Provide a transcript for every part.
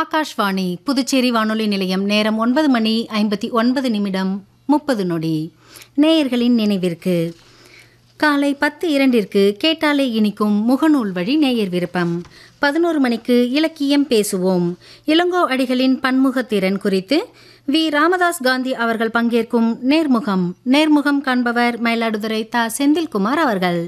ஆகாஷ்வாணி புதுச்சேரி வானொலி நிலையம் நேரம் ஒன்பது மணி ஐம்பத்தி ஒன்பது நிமிடம் முப்பது நொடி நேயர்களின் நினைவிற்கு காலை பத்து இரண்டிற்கு கேட்டாலே இனிக்கும் முகநூல் வழி நேயர் விருப்பம் பதினோரு மணிக்கு இலக்கியம் பேசுவோம் இளங்கோ அடிகளின் பன்முகத்திறன் குறித்து வி ராமதாஸ் காந்தி அவர்கள் பங்கேற்கும் நேர்முகம் நேர்முகம் காண்பவர் மயிலாடுதுறை தா செந்தில்குமார் அவர்கள்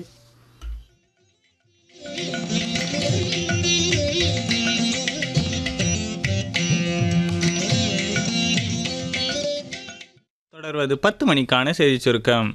தொடர்வது பத்து மணிக்கான செய்தி சுருக்கம்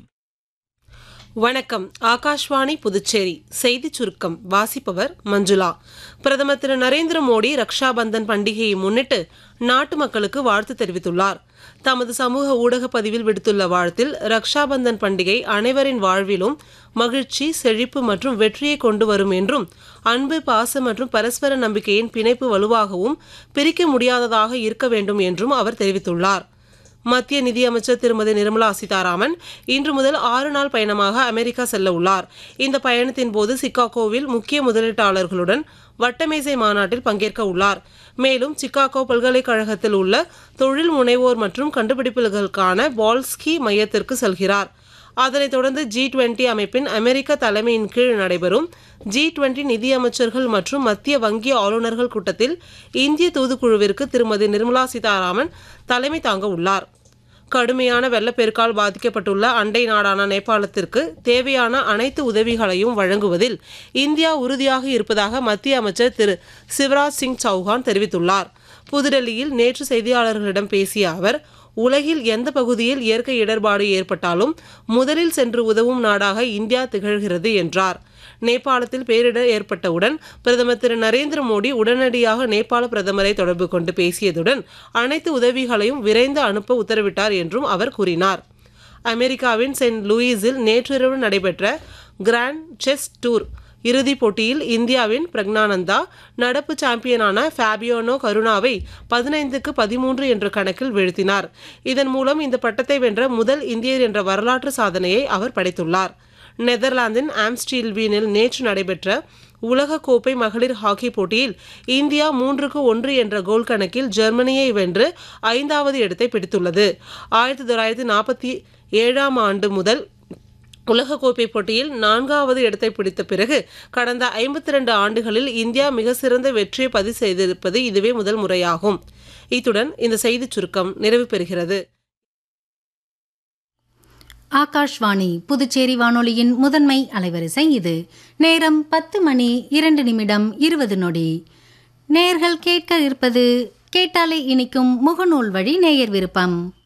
வணக்கம் ஆகாஷ்வாணி புதுச்சேரி செய்திச் சுருக்கம் வாசிப்பவர் மஞ்சுளா பிரதமர் திரு நரேந்திர மோடி ரக்ஷாபந்தன் பண்டிகையை முன்னிட்டு நாட்டு மக்களுக்கு வாழ்த்து தெரிவித்துள்ளார் தமது சமூக ஊடக பதிவில் விடுத்துள்ள வாழ்த்தில் ரக்ஷாபந்தன் பண்டிகை அனைவரின் வாழ்விலும் மகிழ்ச்சி செழிப்பு மற்றும் வெற்றியை கொண்டு வரும் என்றும் அன்பு பாசம் மற்றும் பரஸ்பர நம்பிக்கையின் பிணைப்பு வலுவாகவும் பிரிக்க முடியாததாக இருக்க வேண்டும் என்றும் அவர் தெரிவித்துள்ளார் மத்திய நிதியமைச்சர் திருமதி நிர்மலா சீதாராமன் இன்று முதல் ஆறு நாள் பயணமாக அமெரிக்கா செல்ல உள்ளார் இந்த பயணத்தின் போது சிகாகோவில் முக்கிய முதலீட்டாளர்களுடன் வட்டமேசை மாநாட்டில் பங்கேற்க உள்ளார் மேலும் சிகாகோ பல்கலைக்கழகத்தில் உள்ள தொழில் முனைவோர் மற்றும் கண்டுபிடிப்புகளுக்கான பால்ஸ்கி மையத்திற்கு செல்கிறார் அதனைத் தொடர்ந்து ஜி டுவெண்டி அமைப்பின் அமெரிக்க தலைமையின் கீழ் நடைபெறும் ஜி டுவெண்டி நிதியமைச்சர்கள் மற்றும் மத்திய வங்கி ஆளுநர்கள் கூட்டத்தில் இந்திய தூதுக்குழுவிற்கு திருமதி நிர்மலா சீதாராமன் தலைமை தாங்க உள்ளார் கடுமையான வெள்ளப்பெருக்கால் பாதிக்கப்பட்டுள்ள அண்டை நாடான நேபாளத்திற்கு தேவையான அனைத்து உதவிகளையும் வழங்குவதில் இந்தியா உறுதியாக இருப்பதாக மத்திய அமைச்சர் திரு சிவராஜ் சிங் சௌஹான் தெரிவித்துள்ளார் புதுடெல்லியில் நேற்று செய்தியாளர்களிடம் பேசிய அவர் உலகில் எந்த பகுதியில் இயற்கை இடர்பாடு ஏற்பட்டாலும் முதலில் சென்று உதவும் நாடாக இந்தியா திகழ்கிறது என்றார் நேபாளத்தில் பேரிடர் ஏற்பட்டவுடன் பிரதமர் திரு நரேந்திர மோடி உடனடியாக நேபாள பிரதமரை தொடர்பு கொண்டு பேசியதுடன் அனைத்து உதவிகளையும் விரைந்து அனுப்ப உத்தரவிட்டார் என்றும் அவர் கூறினார் அமெரிக்காவின் சென்ட் லூயிஸில் நேற்றிரவு நடைபெற்ற கிராண்ட் செஸ் டூர் இறுதிப் போட்டியில் இந்தியாவின் பிரக்னானந்தா நடப்பு சாம்பியனான ஃபேபியோனோ கருணாவை பதினைந்துக்கு பதிமூன்று என்ற கணக்கில் வீழ்த்தினார் இதன் மூலம் இந்த பட்டத்தை வென்ற முதல் இந்தியர் என்ற வரலாற்று சாதனையை அவர் படைத்துள்ளார் நெதர்லாந்தின் ஆம்ஸ்டீல்வீனில் நேற்று நடைபெற்ற உலகக்கோப்பை மகளிர் ஹாக்கி போட்டியில் இந்தியா மூன்றுக்கு ஒன்று என்ற கோல் கணக்கில் ஜெர்மனியை வென்று ஐந்தாவது இடத்தை பிடித்துள்ளது ஆயிரத்தி தொள்ளாயிரத்தி நாற்பத்தி ஏழாம் ஆண்டு முதல் உலகக்கோப்பை போட்டியில் நான்காவது இடத்தை பிடித்த பிறகு கடந்த ஐம்பத்தி ரெண்டு ஆண்டுகளில் இந்தியா மிக சிறந்த வெற்றியை பதிவு செய்திருப்பது இதுவே முதல் முறையாகும் இத்துடன் இந்த செய்திச் சுருக்கம் நிறைவு பெறுகிறது ஆகாஷ்வாணி புதுச்சேரி வானொலியின் முதன்மை அலைவரிசை இது நேரம் பத்து மணி இரண்டு நிமிடம் இருபது நொடி நேர்கள் கேட்க இருப்பது கேட்டாலே இனிக்கும் முகநூல் வழி நேயர் விருப்பம்